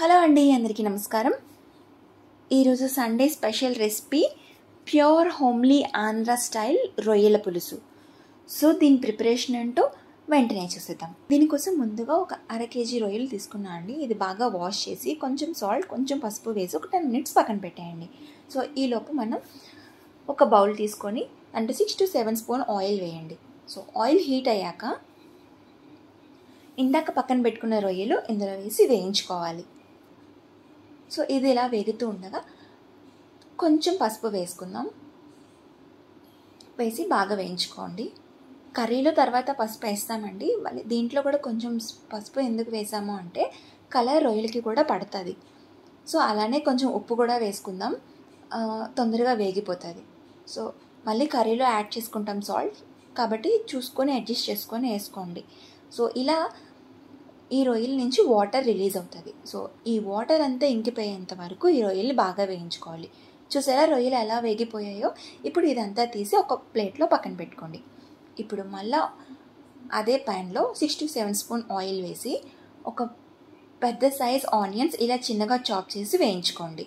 hello అండి అందరికీ నమస్కారం ఈరోజు Sunday special recipe pure homely Andhra style రొయ్యల పులుసు సో దీని ప్రిపరేషన్ ఏంటో వెంటనే చూసేద్దాం దీనికోసం ముందుగా ఒక అర కేజీ రొయ్యలు తీసుకున్నా అండి ఇది బాగా వాష్ చేసి కొంచెం సాల్ట్ కొంచెం పసుపు వేసి ఒక టెన్ మినిట్స్ పక్కన పెట్టేయండి సో ఈలోపు మనం ఒక బౌల్ తీసుకొని అంటే six to seven spoon oil వేయండి సో ఆయిల్ హీట్ అయ్యాక ఇందాక పక్కన పెట్టుకున్న రొయ్యలు ఇందులో వేసి వేయించుకోవాలి సో ఇది ఇలా వేగుతూ ఉండగా కొంచెం పసుపు వేసుకుందాం వేసి బాగా వేయించుకోండి కర్రీలో తర్వాత పసుపు వేస్తామండి మళ్ళీ దీంట్లో కూడా కొంచెం పసుపు ఎందుకు వేసాము అంటే కలర్ రొయ్యలకి కూడా పడుతుంది సో అలానే కొంచెం ఉప్పు కూడా వేసుకుందాం తొందరగా వేగిపోతుంది సో మళ్ళీ కర్రీలో యాడ్ చేసుకుంటాం సాల్ట్ కాబట్టి చూసుకొని అడ్జస్ట్ చేసుకొని వేసుకోండి సో ఇలా ఈ రొయ్యల నుంచి వాటర్ రిలీజ్ అవుతుంది సో ఈ వాటర్ అంతా ఇంకిపోయేంత వరకు ఈ రొయ్యలు బాగా వేయించుకోవాలి చూసారా రొయ్యలు ఎలా వేగిపోయాయో ఇప్పుడు ఇదంతా తీసి ఒక ప్లేట్లో పక్కన పెట్టుకోండి ఇప్పుడు మళ్ళా అదే ప్యాన్లో six to seven spoon oil వేసి ఒక పెద్ద సైజ్ ఆనియన్స్ ఇలా చిన్నగా చాప్ చేసి వేయించుకోండి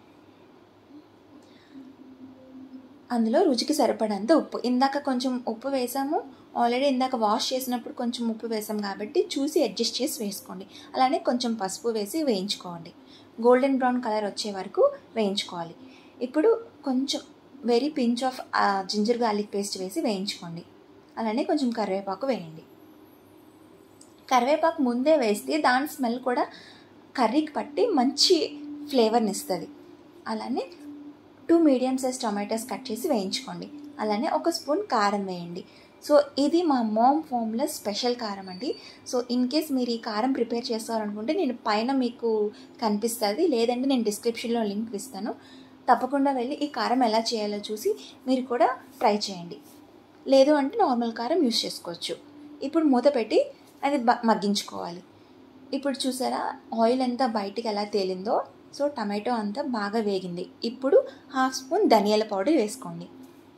అందులో రుచికి సరిపడంత ఉప్పు ఇందాక కొంచెం ఉప్పు వేసాము ఆల్రెడీ ఇందాక వాష్ చేసినప్పుడు కొంచెం ఉప్పు వేసాం కాబట్టి చూసి అడ్జస్ట్ చేసి వేసుకోండి అలానే కొంచెం పసుపు వేసి వేయించుకోండి గోల్డెన్ బ్రౌన్ కలర్ వచ్చే వరకు వేయించుకోవాలి ఇప్పుడు కొంచెం very pinch of ginger garlic paste వేసి వేయించుకోండి అలానే కొంచెం కరివేపాకు వేయండి కరివేపాకు ముందే వేస్తే దాని స్మెల్ కూడా కర్రీకి పట్టి మంచి ఫ్లేవర్ని ఇస్తుంది అలానే two medium size tomatoes cut చేసి వేయించుకోండి అలానే ఒక స్పూన్ కారం వేయండి సో ఇది మా మామ్ ఫామ్లో స్పెషల్ కారం అండి సో ఇన్ కేస్ మీరు ఈ కారం ప్రిపేర్ చేస్తారనుకుంటే నేను పైన మీకు కనిపిస్తుంది లేదంటే నేను డిస్క్రిప్షన్లో లింక్ ఇస్తాను తప్పకుండా వెళ్ళి ఈ కారం ఎలా చేయాలో చూసి మీరు కూడా ట్రై చేయండి లేదు అంటే నార్మల్ కారం యూస్ చేసుకోవచ్చు ఇప్పుడు మూత పెట్టి అది మగ్గించుకోవాలి ఇప్పుడు చూసారా ఆయిల్ అంతా బయటికి ఎలా తేలిందో సో టమాటో అంతా బాగా వేగింది ఇప్పుడు హాఫ్ స్పూన్ ధనియాల పౌడర్ వేసుకోండి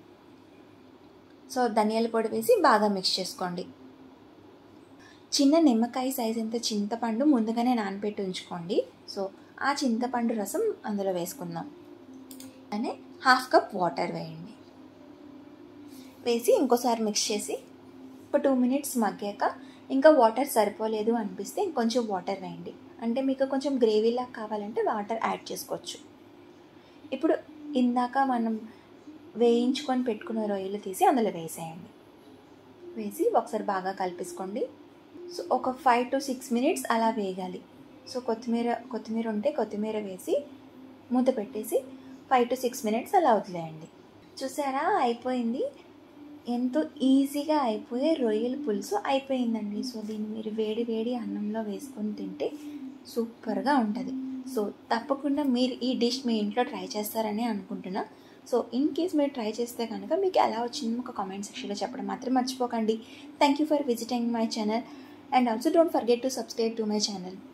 సో ధనియాల పొడి వేసి బాగా మిక్స్ చేసుకోండి చిన్న నిమ్మకాయ సైజ్ ఎంత చింతపండు ముందుగానే నానబెట్టి ఉంచుకోండి సో ఆ చింతపండు రసం అందులో వేసుకుందాం అనే హాఫ్ కప్ వాటర్ వేయండి వేసి ఇంకోసారి మిక్స్ చేసి ఒక టూ మినిట్స్ మగ్గాక ఇంకా వాటర్ సరిపోలేదు అనిపిస్తే ఇంకొంచెం వాటర్ వేయండి అంటే మీకు కొంచెం గ్రేవీలా కావాలంటే వాటర్ యాడ్ చేసుకోవచ్చు ఇప్పుడు ఇందాక మనం వేయించుకొని పెట్టుకున్న రొయ్యలు తీసి అందులో వేసేయండి వేసి ఒకసారి బాగా కలిపేసుకోండి సో ఒక ఫైవ్ టు సిక్స్ మినిట్స్ అలా వేగాలి సో కొత్తిమీర కొత్తిమీర ఉంటే కొత్తిమీర వేసి మూత పెట్టేసి ఫైవ్ టు సిక్స్ మినిట్స్ అలా వదిలేయండి చూసారా అయిపోయింది ఎంతో ఈజీగా అయిపోయే రొయ్యల పులుసు అయిపోయిందండి సో దీన్ని మీరు వేడి వేడి అన్నంలో వేసుకొని తింటే సూపర్గా ఉంటుంది సో తప్పకుండా మీరు ఈ డిష్ మీ ఇంట్లో ట్రై చేస్తారని అనుకుంటున్నా సో ఇన్ కేస్ మీరు ట్రై చేస్తే కనుక మీకు ఎలా వచ్చిందో ఒక కామెంట్ సెక్షన్లో చెప్పడం మాత్రం మర్చిపోకండి thank you for visiting my channel and also don't forget to subscribe to my channel